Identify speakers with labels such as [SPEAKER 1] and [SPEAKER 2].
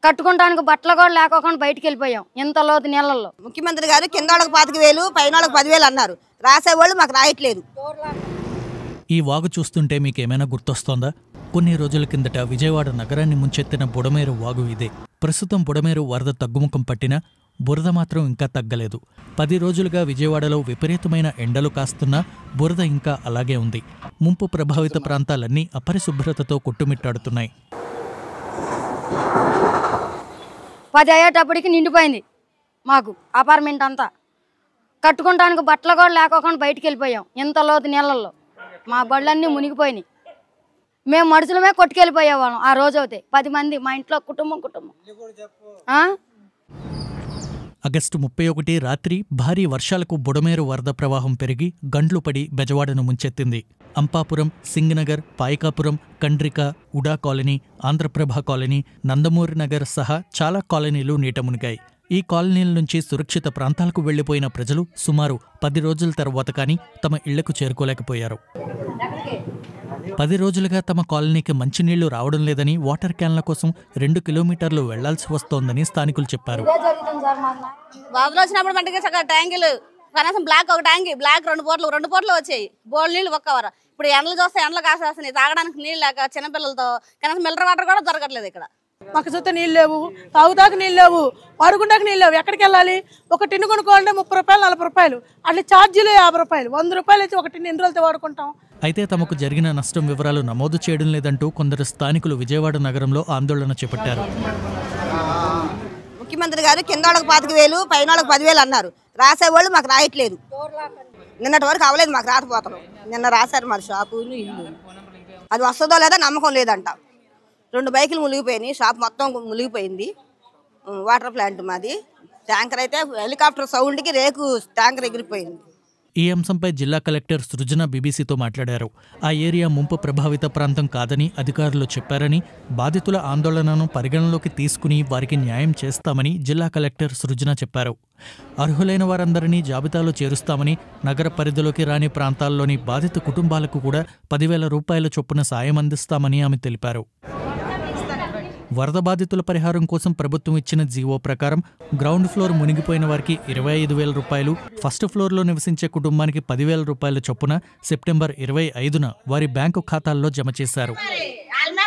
[SPEAKER 1] కట్టుకుంటానికి బట్టలు కూడా లేకోకుండా బయటికి వెళ్ళిపోయాం ఇంత లోతు నీళ్ళల్లో
[SPEAKER 2] ముఖ్యమంత్రి గారు కింద వాళ్ళకి పాతిక వేలు పైన వాళ్ళకి పదివేలు అన్నారు రాసేవాళ్ళు మాకు రాయట్లేదు
[SPEAKER 3] ఈ వాగు చూస్తుంటే మీకేమైనా గుర్తొస్తోందా కొన్ని రోజుల కిందట విజయవాడ నగరాన్ని ముంచెత్తిన బుడమేరు వాగు ఇదే ప్రస్తుతం బుడమేరు వరద తగ్గుముఖం పట్టినా బురద మాత్రం ఇంకా తగ్గలేదు పది రోజులుగా విజయవాడలో విపరీతమైన ఎండలు కాస్తున్నా బురద ఇంకా అలాగే ఉంది ముంపు ప్రభావిత ప్రాంతాలన్నీ అపరిశుభ్రతతో కొట్టుమిట్టాడుతున్నాయి
[SPEAKER 1] పది అయ్యేటప్పటికి నిండిపోయింది మాకు అపార్ట్మెంట్ అంతా కట్టుకుంటానికి బట్టలు కూడా లేకోకుండా బయటికి వెళ్ళిపోయాం ఇంత లోతు నీళ్ళల్లో మా బళ్ళన్నీ మునిగిపోయినాయి మేము మనుషులమే కొట్టుకెళ్ళిపోయేవాళ్ళం ఆ రోజు అవుతే పది మంది మా ఇంట్లో కుటుంబం కుటుంబం ఆ?
[SPEAKER 3] ఆగస్టు ముప్పై ఒకటి రాత్రి భారీ వర్షాలకు బుడమేరు వరద ప్రవాహం పెరిగి గండ్లు పడి బెజవాడను ముంచెత్తింది Ampapuram Singhnagar Payakapuram Kandrika UDA colony Andhraprabha colony Nandamuri Nagar సహా చాలా కాలనీలు నీట మునిగాయి ఈ కాలనీల నుంచి సురక్షిత ప్రాంతాలకు వెళ్లిపోయిన ప్రజలు సుమారు పది రోజుల తర్వాత కానీ తమ ఇళ్లకు చేరుకోలేకపోయారు పది రోజులుగా తమ కాలనీకి మంచినీళ్లు రావడం లేదని వాటర్ క్యాన్ల కోసం రెండు కిలోమీటర్లు వెళ్లాల్సి వస్తోందని స్థానికులు చెప్పారు
[SPEAKER 4] వరదలు వచ్చినప్పుడు మనకి చక్కగా ట్యాంకులు కనీసం బ్లాక్ ఒక ట్యాంకి బ్లాక్ రెండు పూటలు రెండు పూటలు వచ్చాయి బోల్ నీళ్ళు ఒక్కవర ఇప్పుడు ఎండలు చూస్తే ఎండలు కాసేస్తున్నాయి తాగడానికి నీళ్ళు లేక చిన్నపిల్లలతో కనీసం మిల్లర్ వాటర్ కూడా దొరకట్లేదు ఇక్కడ
[SPEAKER 5] మాకు చూస్తే నీళ్ళు లేవు తాగుతాకు నీళ్ళు లేవు వాడుకుంటాకు నీళ్ళు లేవు ఎక్కడికి వెళ్ళాలి ఒక టిన్ను కొనుక్కోవాలంటే ముప్పై రూపాయలు నలభై రూపాయలు అట్లా ఛార్జీలు యాభై రూపాయలు వంద రూపాయలు అయితే ఒక టిన్ను ఎన్ని రోజులతో వాడుకుంటాం
[SPEAKER 3] అయితే తమకు జరిగిన నష్టం వివరాలు నమోదు చేయడం లేదంటూ కొందరు స్థానికులు విజయవాడ నగరంలో ఆందోళన చేపట్టారు
[SPEAKER 2] ముఖ్యమంత్రి గారు కింద వాళ్ళకి పాతిక వేలు పైన వాళ్ళకి పదివేలు అన్నారు రాసేవాళ్ళు మాకు రాయట్లేదు నిన్నటి వరకు అవ్వలేదు మాకు రాకపోతాం నిన్న రాశారు మరి షాపు ఇల్లు అది వస్తుందో లేదో నమ్మకం లేదంట రెండు బైకులు మునిగిపోయినాయి షాప్ మొత్తం మునిగిపోయింది ఉం, వాటర్ ప్లాంట్ మాది ట్యాంకర్ అయితే హెలికాప్టర్ సౌండ్కి రేకు ట్యాంకర్ ఎగిరిపోయింది
[SPEAKER 3] ఈ అంశంపై జిల్లా కలెక్టర్ సృజన బీబీసీతో మాట్లాడారు ఆ ఏరియా ముంపు ప్రభావిత ప్రాంతం కాదని అధికారులు చెప్పారని బాధితుల ఆందోళనను పరిగణలోకి తీసుకుని వారికి న్యాయం చేస్తామని జిల్లా కలెక్టర్ సృజన చెప్పారు అర్హులైన వారందరినీ జాబితాలో చేరుస్తామని నగర పరిధిలోకి రాని ప్రాంతాల్లోని బాధిత కుటుంబాలకు కూడా పదివేల రూపాయల చొప్పున సాయం అందిస్తామని ఆమె తెలిపారు వరద బాధితుల పరిహారం కోసం ప్రభుత్వం ఇచ్చిన జీవో ప్రకారం గ్రౌండ్ ఫ్లోర్ మునిగిపోయిన వారికి ఇరవై ఐదు వేల రూపాయలు ఫస్ట్ ఫ్లోర్లో నివసించే కుటుంబానికి పదివేల రూపాయల చొప్పున సెప్టెంబర్ ఇరవై ఐదున వారి బ్యాంకు ఖాతాల్లో జమ చేశారు